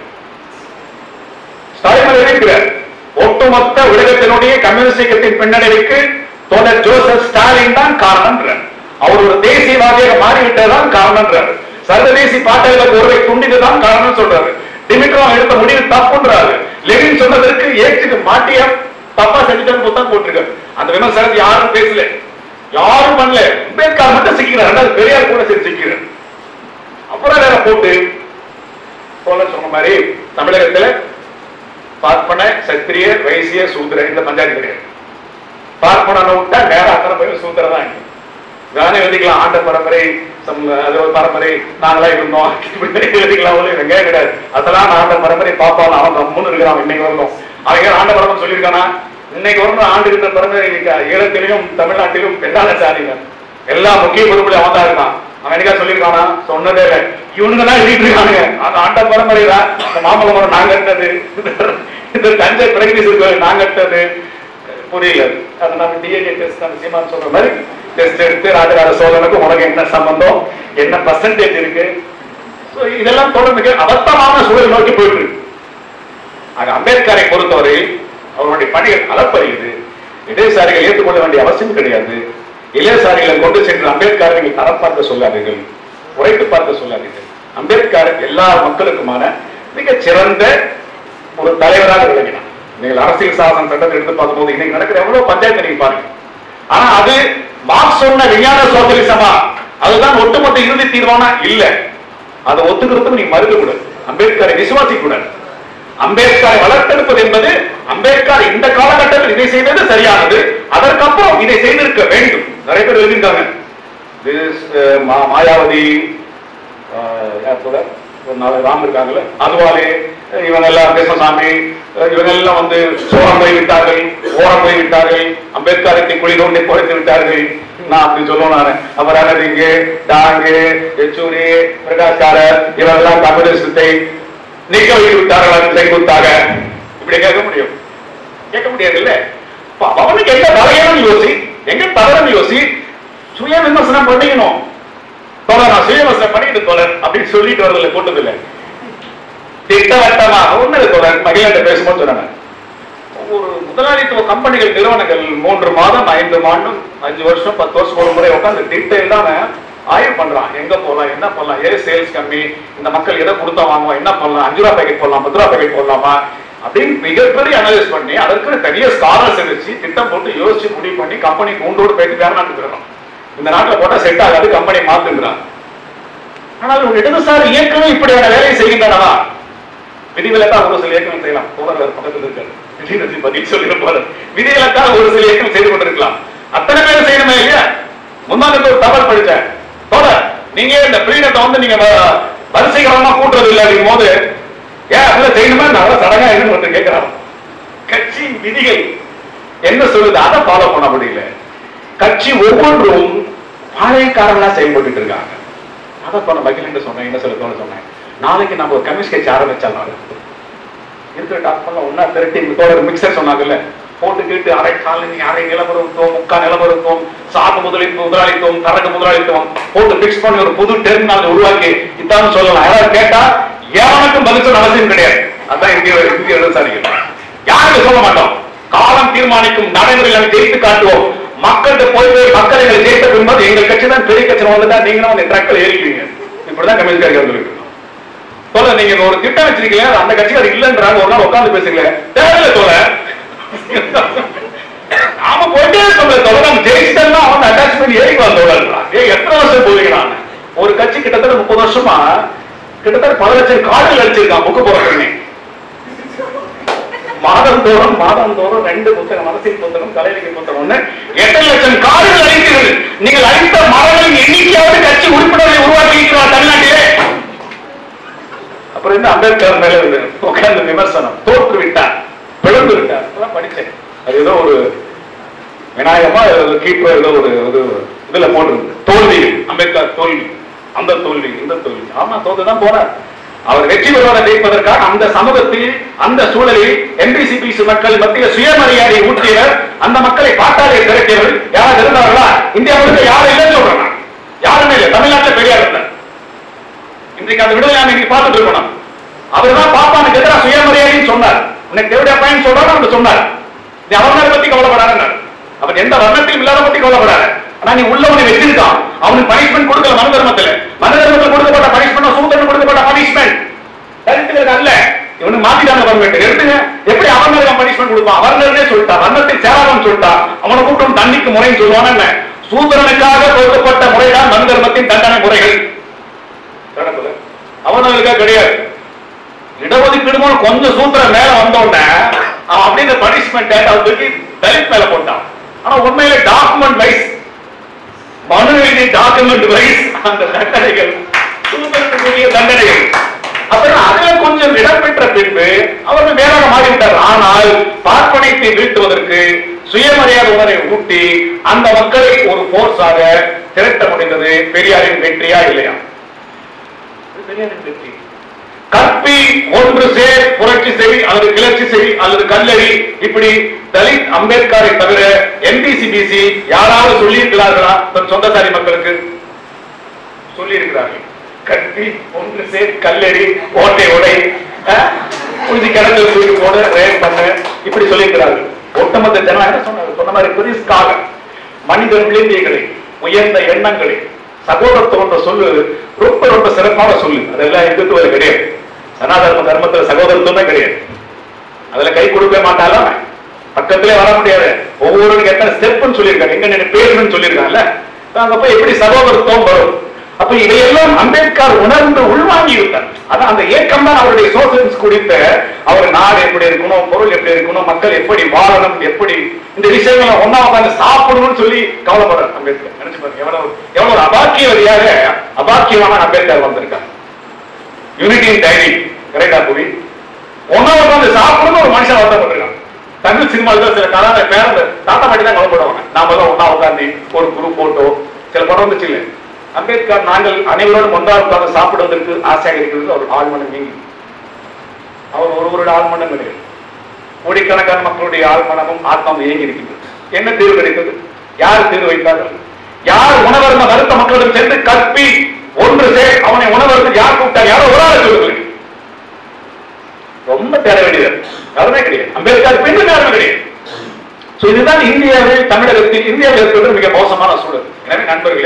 ஸ்டாலின் மேல இருக்கிறார் ஒட்டுமொத்த உலகத்தினுடைய கம்யூனிஸ்ட் இயக்கத்தின் பின்னடைவுக்கு தோழர் ஜோசப் ஸ்டாலின் தான் காரணம்ன்றார் அவர் ஒரு தேசியவாதியாக மாறிவிட்டதான் காரணம்ன்றார் சர்வதேசி பாட்டங்களுக்கு ஒருவை துண்டிதுதான் காரணம் சொல்றாரு டிமிட்ரோ எடுத்த முடிவு தப்புன்றாரு லெனின் சொன்னதற்கு ஏற்றுக்கு மாட்டிய தப்பா செஞ்சுட்டான்னு புத்தகம் போட்டிருக்காரு அந்த விமர்சனத்தை யாரும் பேசல யாரும் பண்ணல அம்பேத்கர் மட்டும் சிக்கிறார் ரெண்டாவது பெரியார் கூட சேர்த்து சிக்கிறார் அப்புறம் வேற போட்டு போல சொன்ன மாதிரி தமிழகத்துல பார்ப்பன சத்திரிய வைசிய சூத்திர இந்த பஞ்சாயத்து கிடையாது பார்ப்பன விட்டா நேர அத்தனை பேரும் சூத்திர தான் இங்க. கானம் எழுதிக்கலாம் ஆண்ட பரம்பரை சம்- அது ஒரு பரம்பரை நாங்களா இருந்தோம் இப்படி எழுதிக்கலாம் ஒண்ணும் இவங்க கிடையாது அதெல்லாம் நான் ஆண்ட பரம்பரை பாப்பான் அவன் கம்முன்னு இருக்கிறான் இன்னைக்கு வரணும் அவங்க ஆண்ட பரம்பரை சொல்லியிருக்கானா இன்னைக்கு வரணும் ஆண்டு இருக்கிற பரம்பரை இங்க ஈழத்திலும் தமிழ்நாட்டிலும் பெண்ணான சாதிங்க எல்லா முக்கிய பொறுப்புல அவன் தான் இருக்கான் அவன் என்னைக்கா சொல்லியிருக்கானா சொன்னதே இல்லை இவனுங்க தான் எழுதிட்டு இருக்கானுங்க அந்த ஆண்ட பரம்பரை தான் அந்த மாமல்ல மரம் நான் கட்டது இந்த தஞ்சை பிரகதீஸ்வரர் கோயில் நான் கட்டது புரியல அது நம்ம டிஎன்ஏ டெஸ்ட் நம்ம சீமான் சொல்ற மாதிரி டெஸ்ட் எடுத்து ராஜராஜ சோழனுக்கும் உனக்கு என்ன சம்பந்தம் என்ன பர்சன்டேஜ் இருக்கு So, இதெல்லாம் தொடர்ந்து மிக அபத்தமான சூழல் நோக்கி போயிட்டு இருக்கு ஆக அம்பேத்கரை பொறுத்தவரையில் அவருடைய பணிகள் அளப்பறியுது இடதுசாரிகள் ஏற்றுக்கொள்ள வேண்டிய அவசியம் கிடையாது இளையசாரிகளை கொண்டு சென்று அம்பேத்கரை நீங்கள் தரம் பார்க்க சொல்லாதீர்கள் உரைத்து பார்க்க சொல்லாதீர்கள் அம்பேத்கர் எல்லா மக்களுக்குமான மிகச் சிறந்த ஒரு தலைவராக விளங்கினார் நீங்கள் அரசியல் சாசன சட்டத்தை எடுத்து பார்க்கும்போது இன்னைக்கு நடக்கிற எவ்வளவு பஞ்சாயத்து நீங்க பாருங்க ஆனா அது மார்க்ஸ் சொன்ன விஞ்ஞான சோசியலிசமா அதுதான் ஒட்டுமொத்த இறுதி தீர்வானா இல்ல அதை ஒத்துக்கிறதுக்கு நீங்க மறுக்க கூடாது அம்பேத்கரை விசுவாசிக்க கூடாது அம்பேத்கரை வளர்த்தெடுப்பது என்பது அம்பேத்கர் இந்த காலகட்டத்தில் இதை செய்தது சரியானது அதற்கப்புறம் இதை செய்திருக்க வேண்டும் நிறைய பேர் எழுதியிருக்காங்க This, uh, மா- மாயாவதி ஆஹ், யார் கூட ஒரு நாலு ராம் இருக்காங்கல்ல அதுவாலே இவங்க எல்லாம் கிருஷ்ணசாமி அஹ், இவங்க எல்லாம் வந்து சோரம் போய் விட்டார்கள் ஓரம் போய் விட்டார்கள் அம்பேத்கருக்கு குழி தோண்டி புதைத்து விட்டார்கள் நான் அப்படி சொல்லுவேன் நான் அவர் அனதிங்கு டாங்கு யெச்சூரி பிரகாஷ்காரர் இவரெல்லாம் கம்யூனிஸ்டத்தை நீக்க வைத்து விட்டார்கள் செங்குத்தாக இப்படி கேட்க முடியும் கேட்க முடியாது இல்ல அவனுக்கு எங்க தலையணும் யோசி எங்க தவறுன்னு யோசி சுய விமர்சனம் பண்ணிக்கணும் தோழர் நான் சுய விமர்சனம் பண்ணிட்டு தோழர் அப்படின்னு சொல்லிட்டு வரதில்ல கூட்டத்துல திட்டவட்டமா ஒண்ணு தோழர் மகிழ்ந்த பேசும்போது சொன்னாங்க ஒரு முதலாளித்துவ கம்பெனிகள் நிறுவனங்கள் மூன்று மாதம் ஐந்து மாதம் அஞ்சு வருஷம் பத்து வருஷம் ஒரு முறை உட்காந்து டீட்டெயில் தான் ஆய்வு பண்றான் எங்க போலாம் என்ன போலாம் ஏ சேல்ஸ் கம்மி இந்த மக்கள் எதை கொடுத்தா வாங்குவோம் என்ன பண்ணலாம் அஞ்சு ரூபா பேக்கெட் போடலாம் பத்து ரூபா பேக்கெட் போடலாமா அப்படின்னு மிகப்பெரிய அனலைஸ் பண்ணி அதற்கு தனிய ஸ்காலர்ஸ் வச்சு திட்டம் போட்டு யோசிச்சு முடிவு பண்ணி கம்பெனி கூண்டோடு போயிட்டு வேற நாட்டுக்கு போயிடணும் இந்த நாட்டுல போட்டா செட் ஆகாது கம்பெனி மாத்துங்கிறான் ஆனால் ஒரு இடதுசாரி இயக்கமும் இப்படியான வேலையை செய்கின்றனவா விதிவிலக்காக ஒரு சில இயக்கம் செய்யலாம் தோழர் பக்கத்தில் இருக்காரு திடீர்னு பதில் சொல்லிட போற விதிவிலக்காக ஒரு சில இயக்கம் செய்து கொண்டிருக்கலாம் அத்தனை பேர் செய்யணுமே இல்லையா முன்னாடி ஒரு தகவல் படிச்சேன் தோழர் நீங்க இந்த பிரீடத்தை வந்து நீங்க வ- வரிசைகரமா கூட்டுறது இல்லை அப்படிங்கும் போது ஏன் அதெல்லாம் செய்யணுமா நான் சடங்கா என்னன்னு ஒருத்தர் கேட்கிறான் கட்சி விதிகள் என்ன சொல்லுது அதை ஃபாலோ பண்ண முடியல கட்சி ஒவ்வொன்றும் பாளையக்காரங்களா செயல்பட்டு இருக்காங்க அதை சொன்ன மகிழ்ந்து சொன்னேன் என்ன சொல்ல தோண சொன்னேன் நாளைக்கு நம்ம ஒரு கம்யூனிஸ்ட் கட்சி ஆரம்பிச்சாலும் இருக்கிற டாக்டர்லாம் ஒன்னா திரட்டி தோழர் மிக்சர் சொன்னாங்கல்ல போட்டு கேட்டு அரை காலனி அரை நிலவரத்துவம் முக்கா நிலவரத்துவம் சாக்கு முதலித்துவம் முதலாளித்துவம் தரகு முதலாளித்துவம் போட்டு மிக்ஸ் பண்ணி ஒரு புது டெர்மினாலஜி உருவாக்கி இதான் சொல்லலாம் யாராவது கேட்டா எவனுக்கும் பதில் சொல்ல அவசியம் கிடையாது அதான் இந்திய இந்திய இடதுசாரிகள் யாருக்கு சொல்ல மாட்டோம் காலம் தீர்மானிக்கும் நடைமுறைகளை ஜெயித்து காட்டுவோம் மக்கள்கிட்ட போய் போய் மக்களை எங்களை ஜெயித்த பின்பது எங்கள் கட்சி தான் பெரிய கட்சி வந்துதான் நீங்களும் அந்த ட்ரக்கில் ஏறிக்கிறீங்க இப்படிதான் கம்யூனிஸ்ட் வந்துருக்கு சொல்ல நீங்க ஒரு திட்டம் வச்சிருக்கீங்க அது அந்த கட்சிக்காரர் இல்லன்றாங்க ஒரு நாள் உட்கார்ந்து பேசுங்களே தேவையில்ல தோல நாம போயிட்டே சொல்ல தோல நம்ம ஜெயிச்சிட்டா அவன் அட்டாச்மெண்ட் ஏறிக்கலாம் தோழன்றான் ஏய் எத்தனை வருஷம் போவீங்களான்னு ஒரு கட்சி கிட்டத்தட்ட முப்பது வருஷமா கிட்டத்தட்ட பல லட்சம் காடுகள் அடிச்சிருக்கான் புக்கு போறதுன்னு மாதந்தோறும் மாதந்தோறும் ரெண்டு புத்தகம் அரசியல் புத்தகம் கலைஞக புத்தகம் ஒண்ணு எத்தனை லட்சம் காடுகள் அழித்தீர்கள் நீங்கள் அழித்த மரங்களின் எண்ணிக்கையாவது கட்சி உறுப்பினர்களை உருவாக்கி இருக்கிறார் தமிழ்நாட்டிலே அப்புறம் என்ன அம்பேத்கர் மேல இருந்து உட்கார்ந்து விமர்சனம் தோற்று விட்டார் பிளந்து விட்டார் அதெல்லாம் படிச்சேன் அது ஏதோ ஒரு விநாயகமா கீப்போ ஏதோ ஒரு இது இதுல போட்டிருக்கு தோல்வி அம்பேத்கர் தோல்வி அந்த தோல்வி இந்த தோல்வி ஆமா தோத்து தான் போறார் அவர் வெற்றி பெறுவதை ஜெயிப்பதற்காக அந்த சமூகத்தில் அந்த சூழலில் என்பிசிபிசி மக்கள் மத்திய சுயமரியாதையை ஊற்றியவர் அந்த மக்களை பாட்டாளி திரட்டியவர் யாராவது இருந்தார்களா இந்தியா முழுக்க யாரும் இல்லைன்னு சொல்றேன் நான். யாருமே இல்லை தமிழ்நாட்டில் பெரியார் இருந்தார் இன்றைக்கு அந்த விடுதலை இன்னைக்கு பார்த்துட்டு இருக்கணும் அவர் தான் பாப்பானுக்கு எதிராக சுயமரியாதைன்னு சொன்னார் உனக்கு தேவையா பயன் சொல்றாரு அவர் சொன்னார் நீ அவர்களை பத்தி கவலைப்படாத அவன் எந்த வர்ணத்தையும் இல்லாத பத்தி கவலைப்படாத ஆனா நீ உள்ளவனை வச்சிருக்கான் அவனுக்கு பனிஷ்மெண்ட் கொடுக்கல மனு தர்மத்துல மனு தர்மத்தில் கொடுக்கப்பட்ட பனிஷ்மெண்ட் சூத்திரம் கொடுக்கப்பட்ட பனிஷ்மெண்ட் தரித்திரருக்கு அல்ல இவனுக்கு மாத்திட்டாங்க கவர்மெண்ட் எடுத்துங்க எப்படி அவர்களுக்கு பனிஷ்மெண்ட் கொடுப்பான் அவர்களே சொல்லிட்டா வர்ணத்தில் சேராதவன் சொல்லிட்டா அவனை கூட்டம் தண்ணிக்கு முறைன்னு சொல்லுவான் என்ன சூத்திரனுக்காக கொடுக்கப்பட்ட முறைதான் மனு தர்மத்தின் தண்டனை முறைகள் நடக்குது அவனுக்காக கிடையாது இடஒதுக்கீடு மூலம் கொஞ்சம் சூத்திரம் மேல வந்த உடனே அவன் அப்படியே இந்த பனிஷ்மெண்ட் அவன் தூக்கி தலித் மேல போட்டான் ஆனா உண்மையில டாக்குமெண்ட் வைஸ் மனு எழுதி டாக்குமெண்ட் வைஸ் அந்த தண்டனைகள் சூத்திரத்துக்குரிய தண்டனைகள் அப்புறம் அதுல கொஞ்சம் இடம் பெற்ற பின்பு அவர்கள் வேறாக மாறிவிட்டார் ஆனால் பார்ப்பனைத்தை வீழ்த்துவதற்கு சுயமரியாதை உணரை ஊட்டி அந்த மக்களை ஒரு போர்ஸாக திரட்ட முடிந்தது பெரியாரின் வெற்றியா இல்லையா இது பெரியாரின் வெற்றி கற்பி ஒன்று சேர் புரட்சி செய் அல்லது கிளர்ச்சி செய் அல்லது கல்லறி இப்படி தலித் அம்பேத்கரை தவிர எம்பிசிபிசி யாராவது சொல்லி இருக்கிறார்களா தன் சொந்தசாரி மக்களுக்கு சொல்லி இருக்கிறார்கள் கற்பி ஒன்று சேர் கல்லறி ஓட்டை உடை அஹ், குடிச்சு கிடந்து தூக்கி போட ரேப் பண்ண இப்படி சொல்லியிருக்கிறார்கள் ஒட்டுமொத்த ஜனம் என்ன சொன்னாங்க சொன்ன மாதிரி பிரிஸ்காக மனித விளிம்பியங்களை உயர்ந்த எண்ணங்களை சகோதரத்துவம் என்ற சொல்லு ரொம்ப ரொம்ப சிறப்பான சொல்லு அதெல்லாம் இந்துத்துவ கிடையாது சனாதன தர்மத்துல சகோதரத்துவமே கிடையாது அதுல கை கொடுக்க மாட்டாலும் பக்கத்திலே வர முடியாது ஒவ்வொருவருக்கு எத்தனை ஸ்டெப்னு சொல்லியிருக்காங்க எங்க நின்று பேருன்னு சொல்லியிருக்காங்கல்ல அங்க போய் எப்படி சகோதரத்துவம் வரும் அப்ப இதையெல்லாம் அம்பேத்கர் உணர்ந்து உள்வாங்கி விட்டார் அதான் அந்த ஏக்கம் தான் அவருடைய சோசியலிஸ்ட் குறித்த அவர் நாடு எப்படி இருக்கணும் பொருள் எப்படி இருக்கணும் மக்கள் எப்படி வாழணும் எப்படி இந்த விஷயங்களை ஒன்னா உட்காந்து சாப்பிடணும்னு சொல்லி கவலைப்படுறார் அம்பேத்கர் நினைச்சு பாருங்க எவ்வளவு எவ்வளவு ஒரு அபாக்கியவதியாக அபாக்கியமான அம்பேத்கர் வந்திருக்கார் யூனிட்டி இன் டைனிங் கரெக்டா புவி ஒன்னா உட்காந்து சாப்பிடணும் ஒரு மனுஷன் வருத்தப்பட்டிருக்கான் தமிழ் சினிமாவில் சில கலாத பேர தாத்தா பாட்டி தான் கவலைப்படுவாங்க நாம எல்லாம் ஒன்னா உட்காந்து ஒரு குரூப் போட்டோ சில படம் வந்துச்சு இல்ல அம்பேத்கர் நாங்கள் அனைவரோடும் ஒன்றா உட்கார்ந்து சாப்பிடுவதற்கு ஆசையாக இருக்கிறது அவர் ஆழ்மனம் நீங்கி அவர் ஒருவருடைய ஆழ்மனம் கிடையாது கோடிக்கணக்கான மக்களுடைய ஆழ்மனமும் ஆத்மாவும் இயங்கி இருக்கின்றது என்ன தீர்வு கிடைத்தது யார் தீர்வு வைத்தார்கள் யார் உணவருந்த மருத்த மக்களிடம் சென்று கற்பி ஒன்று சேர் அவனை உணவருந்து யார் கூப்பிட்டார் யாரோ ஒரு ஆள் சொல்லுங்கள் ரொம்ப தேட வேண்டியது யாருமே கிடையாது அம்பேத்கர் பெண்ணு யாருமே கிடையாது So இதுதான் இந்தியாவில் தமிழகத்தில் இந்தியாவில் இருக்கிறது மிக மோசமான சூழல் எனவே நண்பர்களே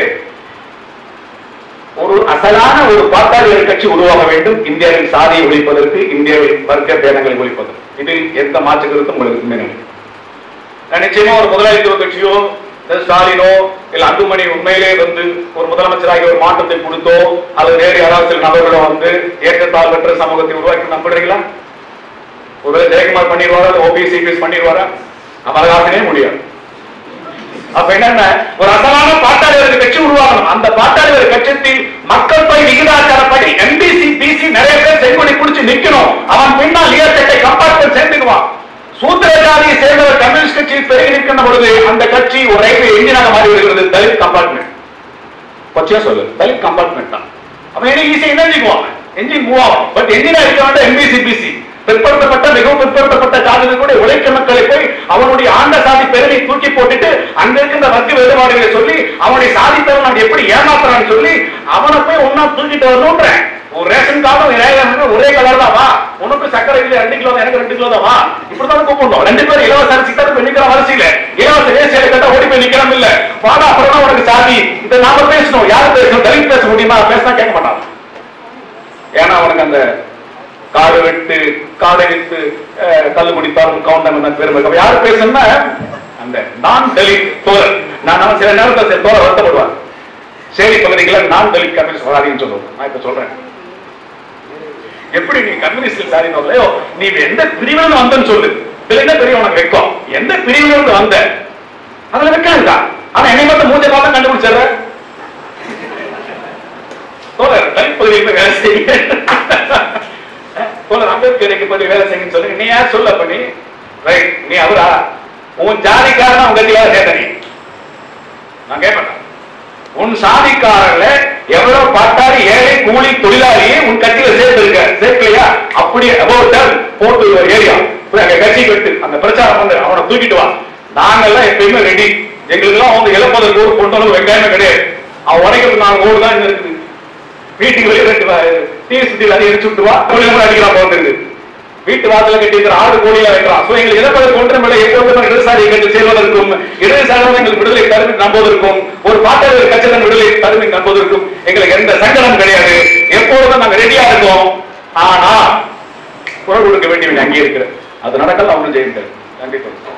ஒரு அசலான ஒரு பாட்டாளிகள் கட்சி உருவாக வேண்டும் இந்தியாவில் சாதியை ஒழிப்பதற்கு இந்தியாவில் வர்க்க பேதங்களை ஒழிப்பதற்கு இதில் எந்த மாற்று கருத்தும் உங்களுக்கு இல்லை நான் நிச்சயமா ஒரு முதலாளித்துவ கட்சியோ இல்ல ஸ்டாலினோ இல்ல அன்புமணி உண்மையிலே வந்து ஒரு முதலமைச்சராகி ஒரு மாற்றத்தை கொடுத்தோ அல்லது வேறு யாராவது சில நபர்களோ வந்து ஏற்றத்தாழ்வற்ற சமூகத்தை உருவாக்கி நம்புறீங்களா ஒருவேளை ஜெயக்குமார் பண்ணிடுவாரா ஓபிசி பண்ணிடுவாரா அமலகாசனே முடியாது அப்ப என்னன்னா ஒரு அசலான பாட்டாளிகள் கட்சி உருவாகணும் அந்த பாட்டாளிகள் கட்சத்தில் மக்கள் தொகை விகிதாச்சாரப்படி எம்பிசி பிசி நிறைய பேர் செங்கொடி குடிச்சு நிக்கணும் அவன் பின்னால் ஈரத்தட்டை கம்பார்ட்மெண்ட் சேர்ந்துக்குவான் சூத்திர ஜாதியை சேர்ந்தவர் கம்யூனிஸ்ட் கட்சியில் பெருகி நிற்கின்ற பொழுது அந்த கட்சி ஒரு ரயில்வே எஞ்சினாக மாறி வருகிறது தலித் கம்பார்ட்மெண்ட் கொச்சியா சொல்லு தலித் கம்பார்ட்மெண்ட் தான் அவன் என்ன ஈஸியா எனர்ஜிக்குவான் என்ஜின் மூவ் ஆகும் பட் என்ஜினா இருக்க வேண்டிய எம்பிசி பிசி பிற்படுத்தப்பட்ட மிகவும் பிற்படுத்தப்பட்ட ஜாதிகள் கூட உழைக்க மக்களை போய் அவனுடைய ஆண்ட சாதி பெருமை தூக்கி போட்டுட்டு அங்க இருக்கின்ற வர்க்க வேறுபாடுகளை சொல்லி அவனுடைய சாதித்தவன் எப்படி ஏமாத்துறான்னு சொல்லி அவனை போய் ஒன்னா தூக்கிட்டு வரணும்ன்றேன் ஒரு ரேஷன் கார்டும் ரேஷன் ஒரே கலர் தான் வா உனக்கு சக்கரை இல்லை ரெண்டு கிலோ தான், எனக்கு ரெண்டு கிலோ தான் வா இப்படிதான் கூப்பிடணும் ரெண்டு பேரும் இலவச அரிசி தான் போய் நிக்கிற அவசியம் இல்ல இலவச ரேசியில கேட்டா ஓடி போய் நிக்கிறோம் இல்ல வாடா அப்புறம் தான் உனக்கு சாதி இதை நாம பேசணும் யாரு பேசணும் தலித் பேச முடியுமா பேசினா கேட்க மாட்டான் ஏன்னா அவனுக்கு அந்த காடு வெட்டு காடை விட்டு அஹ், கல்லு குடித்தாலும் கவுண்டம் என்ன பெருமை அப்ப யாரு பேசணும்னா அந்த நான் தலித் தோழர் நான் அவன் சில நேரத்தில் சில தோழர் வருத்தப்படுவார் சேரி பகுதிகளை நான் தலித் கம்யூனிஸ்ட் சாதின்னு சொல்லுவோம் நான் இப்ப சொல்றேன் எப்படி நீ கம்யூனிஸ்ட் சாதினோ இல்லையோ நீ எந்த பிரிவுல வந்தன்னு சொல்லு இதுல என்ன பெரிய உனக்கு வெக்கம் எந்த பிரிவுல இருந்து வந்த அதுல வெக்கம் இருக்கா ஆனா என்னை மட்டும் மூஞ்ச பார்த்தா கண்டுபிடிச்சிடுற தோழர் தலித் பகுதியில் போய் வேலை செய்யுங்க தோழர் அம்பேத்கருக்கு போய் வேலை செய்யுங்கன்னு சொல்லி நீ யார் சொல்ல பண்ணி ரைட் நீ அவரா உன் ஜாதிக்காரன் உங்க வேலை சேர்த்த நீ நான் கேட்பேன் உன் சாதிக்காரர்ல எவ்வளவு பாட்டாளி ஏழை கூலி தொழிலாளியை உன் கட்சியில சேர்த்திருக்க சேர்க்கலையா அப்படியே அபோட்டர் போட்டு ஏரியா போய் அங்க கட்சி கட்டு அந்த பிரச்சாரம் வந்து அவனை தூக்கிட்டு வா நாங்கெல்லாம் எப்பயுமே ரெடி எங்களுக்கெல்லாம் வந்து இழப்பதற்கு ஒரு பொண்ணளவு வெங்காயமே கிடையாது அவன் உடைக்கிறது நாங்க ஓடு தான் இங்க இருக்குது வீட்டுக்கு வெளியே ரெண்டு தீ சுத்தி அதை எரிச்சு விட்டு வா தொழில் அடிக்கலாம் போகிறது வீட்டு வாசல கட்டி இருக்கிற ஆறு கோடியில வைக்கிறான் சோ எங்களுக்கு இழப்பதற்கு ஒன்றுமில்லை எப்போதும் இடதுசாரி கட்சி சேர்வதற்கும் இடதுசாரி எங்களுக்கு விடுதலை தருமை நம்புவதற்கும் ஒரு பாட்டாளர் கட்சியின் விடுதலை தருமை நம்புவதற்கும் எங்களுக்கு எந்த சங்கடம் கிடையாது எப்பொழுதும் நாங்க ரெடியா இருக்கோம் ஆனா குரல் கொடுக்க வேண்டியவன் அங்கே இருக்கிற அது நடக்கல அவனும் ஜெயிக்கிறார் நன்றி